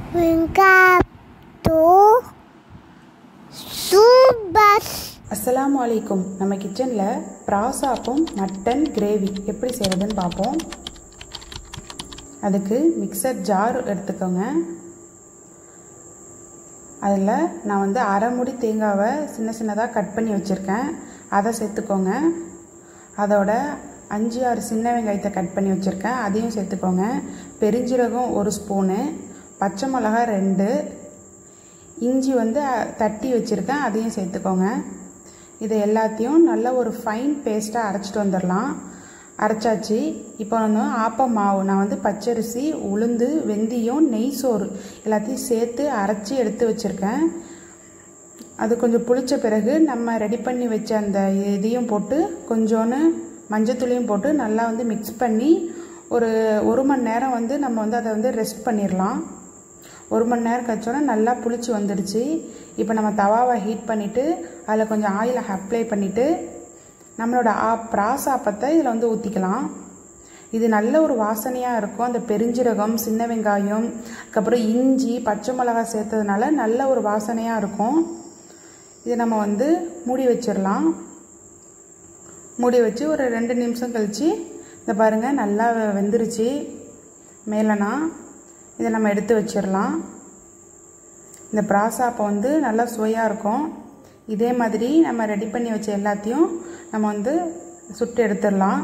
வெங்காயத்தோ சூபஸ் அஸ்ஸலாமு அலைக்கும் நம்ம கிச்சனில் ப்ராசாப்பும் மட்டன் கிரேவி எப்படி செய்கிறதுன்னு பார்ப்போம் அதுக்கு மிக்சர் ஜார் எடுத்துக்கோங்க அதில் நான் வந்து அரை முடி தேங்காவை சின்ன சின்னதாக கட் பண்ணி வச்சுருக்கேன் அதை சேர்த்துக்கோங்க அதோட அஞ்சு ஆறு சின்ன வெங்காயத்தை கட் பண்ணி வச்சுருக்கேன் அதையும் சேர்த்துக்கோங்க பெருஞ்சீரகம் ஒரு ஸ்பூனு பச்சை மிளகாய் ரெண்டு இஞ்சி வந்து அஹ், தட்டி வச்சுருக்கேன் அதையும் சேர்த்துக்கோங்க இது எல்லாத்தையும் நல்ல ஒரு ஃபைன் பேஸ்ட்டாக அரைச்சிட்டு வந்துடலாம் அரைச்சாச்சு இப்போ வந்து ஆப்ப மாவு நான் வந்து பச்சரிசி உளுந்து வெந்தயம் நெய் சோறு எல்லாத்தையும் சேர்த்து அரைச்சி எடுத்து வச்சுருக்கேன் அது கொஞ்சம் புளிச்ச பிறகு நம்ம ரெடி பண்ணி வச்ச அந்த இதையும் போட்டு கொஞ்சோன்னு மஞ்சத்தூளையும் போட்டு நல்லா வந்து மிக்ஸ் பண்ணி ஒரு ஒரு மணி நேரம் வந்து நம்ம வந்து அதை வந்து ரெஸ்ட் பண்ணிடலாம் ஒரு மணி நேரம் கழிச்சோன்னா நல்லா புளிச்சு வந்துடுச்சு இப்போ நம்ம தவாவை ஹீட் பண்ணிவிட்டு அதில் கொஞ்சம் ஆயிலை அப்ளை பண்ணிவிட்டு நம்மளோட ஆ பிராசாப்பத்தை இதில் வந்து ஊற்றிக்கலாம் இது நல்ல ஒரு வாசனையாக இருக்கும் அந்த பெருஞ்சீரகம் சின்ன வெங்காயம் அதுக்கப்புறம் இஞ்சி பச்சை மிளகாய் சேர்த்ததுனால நல்ல ஒரு வாசனையாக இருக்கும் இதை நம்ம வந்து மூடி வச்சிடலாம் மூடி வச்சு ஒரு ரெண்டு நிமிஷம் கழித்து இந்த பாருங்கள் நல்லா வெந்துருச்சு மேலனா இதை நம்ம எடுத்து வச்சிடலாம் இந்த பிராசாப்பை வந்து நல்லா சுவையாக இருக்கும் இதே மாதிரி நம்ம ரெடி பண்ணி வச்ச எல்லாத்தையும் நம்ம வந்து சுட்டு எடுத்துடலாம்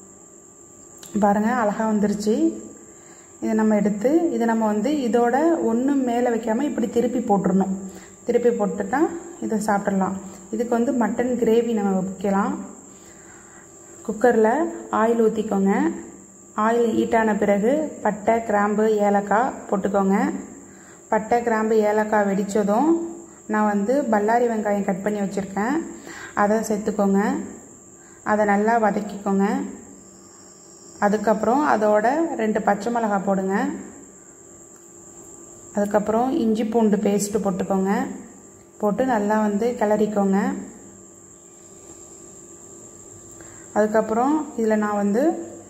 பாருங்கள் அழகாக வந்துருச்சு இதை நம்ம எடுத்து இதை நம்ம வந்து இதோட ஒன்று மேலே வைக்காமல் இப்படி திருப்பி போட்டுடணும் திருப்பி போட்டுட்டா இதை சாப்பிட்றலாம் இதுக்கு வந்து மட்டன் கிரேவி நம்ம வைக்கலாம் குக்கரில் ஆயில் ஊற்றிக்கோங்க ஆயில் ஹீட்டான பிறகு பட்டை கிராம்பு ஏலக்காய் போட்டுக்கோங்க பட்டை கிராம்பு ஏலக்காய் வெடித்ததும் நான் வந்து பல்லாரி வெங்காயம் கட் பண்ணி வச்சுருக்கேன் அதை சேர்த்துக்கோங்க அதை நல்லா வதக்கிக்கோங்க அதுக்கப்புறம் அதோட ரெண்டு பச்சை மிளகாய் போடுங்க அதுக்கப்புறம் இஞ்சி பூண்டு பேஸ்ட்டு போட்டுக்கோங்க போட்டு நல்லா வந்து கிளறிக்கோங்க அதுக்கப்புறம் இதில் நான் வந்து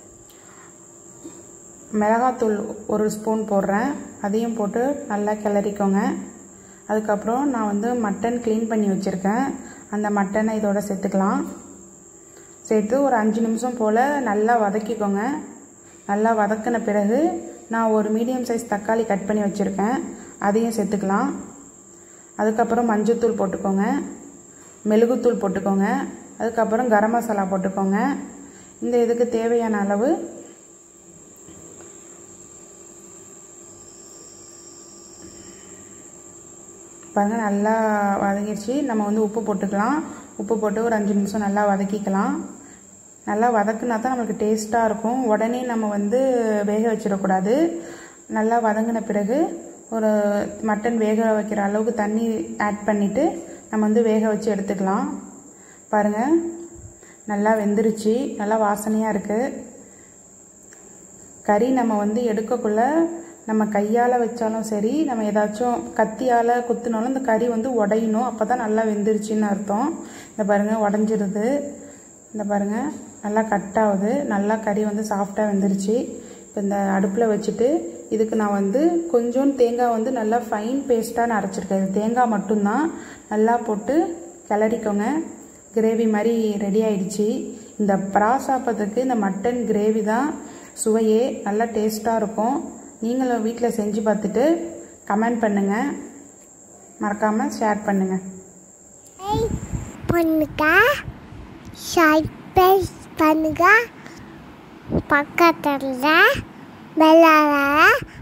மிளகாத்தூள் ஒரு ஸ்பூன் போடுறேன் அதையும் போட்டு நல்லா கிளறிக்கோங்க அதுக்கப்புறம் நான் வந்து மட்டன் க்ளீன் பண்ணி வச்சுருக்கேன் அந்த மட்டனை இதோட சேர்த்துக்கலாம் சேர்த்து ஒரு அஞ்சு நிமிஷம் போல் நல்லா வதக்கிக்கோங்க நல்லா வதக்கின பிறகு நான் ஒரு மீடியம் சைஸ் தக்காளி கட் பண்ணி வச்சுருக்கேன் அதையும் சேர்த்துக்கலாம் அதுக்கப்புறம் மஞ்சத்தூள் போட்டுக்கோங்க மெழுகுத்தூள் போட்டுக்கோங்க அதுக்கப்புறம் கரம் மசாலா போட்டுக்கோங்க இந்த இதுக்கு தேவையான அளவு பாருங்கள் நல்லா வதங்கிடுச்சு நம்ம வந்து உப்பு போட்டுக்கலாம் உப்பு போட்டு ஒரு அஞ்சு நிமிஷம் நல்லா வதக்கிக்கலாம் நல்லா வதக்குனா தான் நம்மளுக்கு டேஸ்ட்டாக இருக்கும் உடனே நம்ம வந்து வேக வச்சிடக்கூடாது நல்லா வதங்கின பிறகு ஒரு மட்டன் வேக வைக்கிற அளவுக்கு தண்ணி ஆட் பண்ணிவிட்டு நம்ம வந்து வேக வச்சு எடுத்துக்கலாம் பாருங்கள் நல்லா வெந்துருச்சு நல்லா வாசனையாக இருக்குது கறி நம்ம வந்து எடுக்கக்குள்ள நம்ம கையால் வச்சாலும் சரி நம்ம ஏதாச்சும் கத்தியால் குத்துனாலும் இந்த கறி வந்து உடையணும் அப்போ தான் நல்லா வெந்துருச்சுன்னு அர்த்தம் இந்த பாருங்கள் உடஞ்சிருது இந்த பாருங்கள் நல்லா கட் ஆகுது நல்லா கறி வந்து சாஃப்டாக வெந்துருச்சு இப்போ இந்த அடுப்பில் வச்சுட்டு இதுக்கு நான் வந்து கொஞ்சோண்டு தேங்காய் வந்து நல்லா ஃபைன் பேஸ்ட்டாக நான் அரைச்சிருக்கேன் இது தேங்காய் மட்டும்தான் நல்லா போட்டு கிளறிக்கோங்க கிரேவி மாதிரி ரெடி ஆயிடுச்சு இந்த பராசாப்பத்துக்கு இந்த மட்டன் கிரேவி தான் சுவையே நல்லா டேஸ்ட்டாக இருக்கும் நீங்களும் வீட்டில் செஞ்சு பார்த்துட்டு கமெண்ட் பண்ணுங்கள் மறக்காமல் ஷேர் பண்ணுங்கள் பண்ணுங்க சர்ப்ரைஸ் பண்ணுங்க பக்கத்தில் வெள்ளாட